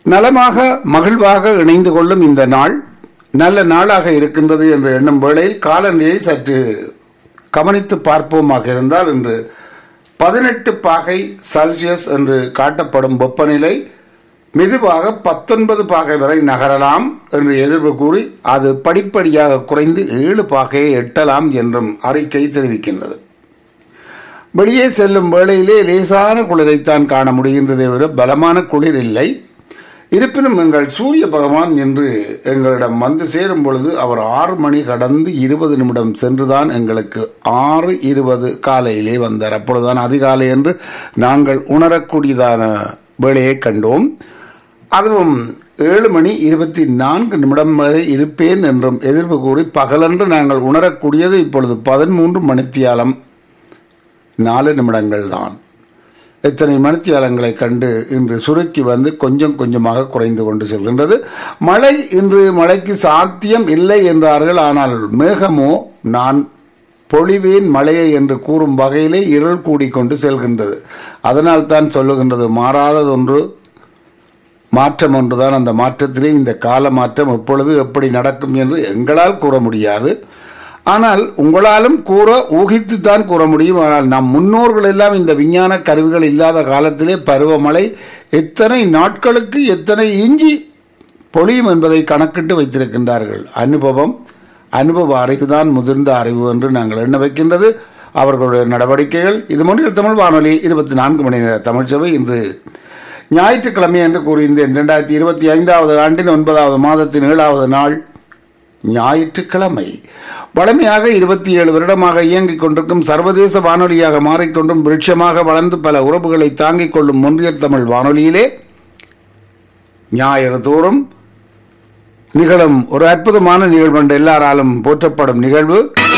நலமாக மகிழ்வாக இணைந்து கொள்ளும் இந்த நாள் நல்ல நாளாக இருக்கின்றது என்று எண்ணும் வேளையில் காலநிலையை சற்று கவனித்து பார்ப்போமாக இருந்தால் இன்று பதினெட்டு பாகை செல்சியஸ் என்று காட்டப்படும் வெப்பநிலை மெதுவாக பத்தொன்பது பாகை வரை நகரலாம் என்று எதிர்ப்பு கூறி அது படிப்படியாக குறைந்து ஏழு பாகையை எட்டலாம் என்றும் அறிக்கை தெரிவிக்கின்றது வெளியே செல்லும் வேளையிலே லேசான குளிரைத்தான் காண முடிகின்றதை விட பலமான குளிர் இல்லை இருப்பினும் எங்கள் சூரிய பகவான் என்று எங்களிடம் வந்து சேரும் பொழுது அவர் ஆறு மணி கடந்து இருபது நிமிடம் சென்றுதான் எங்களுக்கு ஆறு இருபது காலையிலே வந்தார் அப்பொழுதுதான் அதிகாலை என்று நாங்கள் உணரக்கூடியதான வேலையை கண்டோம் அதுவும் ஏழு மணி இருபத்தி நான்கு நிமிடம் வரை இருப்பேன் என்றும் எதிர்ப்பு கூறி பகலன்று நாங்கள் உணரக்கூடியது இப்பொழுது பதிமூன்று மணித்தியாலம் நாலு நிமிடங்கள் தான் இத்தனை மணித்தியாலங்களை கண்டு இன்று சுருக்கி வந்து கொஞ்சம் கொஞ்சமாக குறைந்து கொண்டு செல்கின்றது மழை இன்று மழைக்கு சாத்தியம் இல்லை என்றார்கள் ஆனால் மேகமோ நான் பொழிவேன் மழையை என்று கூறும் வகையிலே இருள் கூடிக்கொண்டு செல்கின்றது அதனால் தான் சொல்லுகின்றது மாறாததொன்று மாற்றம் ஒன்றுதான் அந்த மாற்றத்திலே இந்த கால மாற்றம் எப்பொழுது எப்படி நடக்கும் என்று எங்களால் கூற முடியாது ஆனால் உங்களாலும் கூற ஊகித்துத்தான் கூற முடியும் ஆனால் நம் முன்னோர்கள் எல்லாம் இந்த விஞ்ஞான கருவிகள் இல்லாத காலத்திலே பருவமழை எத்தனை நாட்களுக்கு எத்தனை இஞ்சி பொழியும் என்பதை கணக்கிட்டு வைத்திருக்கின்றார்கள் அனுபவம் அனுபவ அறிவுதான் முதிர்ந்த அறிவு என்று நாங்கள் எண்ண வைக்கின்றது அவர்களுடைய நடவடிக்கைகள் இது முன்னில் தமிழ் வானொலி இருபத்தி நான்கு மணி நேர தமிழ்ச்சபை இன்று ஞாயிற்றுக்கிழமை என்று கூறியிருந்தேன் இரண்டாயிரத்தி இருபத்தி ஐந்தாவது ஆண்டின் ஒன்பதாவது மாதத்தின் ஏழாவது நாள் ஞாயிற்றுக்கிழமை வளமையாக இருபத்தி ஏழு வருடமாக இயங்கிக் கொண்டிருக்கும் சர்வதேச வானொலியாக மாறிக்கொண்டும் விருட்சமாக வளர்ந்து பல உறவுகளை தாங்கிக் கொள்ளும் ஒன்றியல் தமிழ் வானொலியிலே ஞாயிறு தோறும் நிகழும் ஒரு அற்புதமான நிகழ்வு எல்லாராலும் போற்றப்படும் நிகழ்வு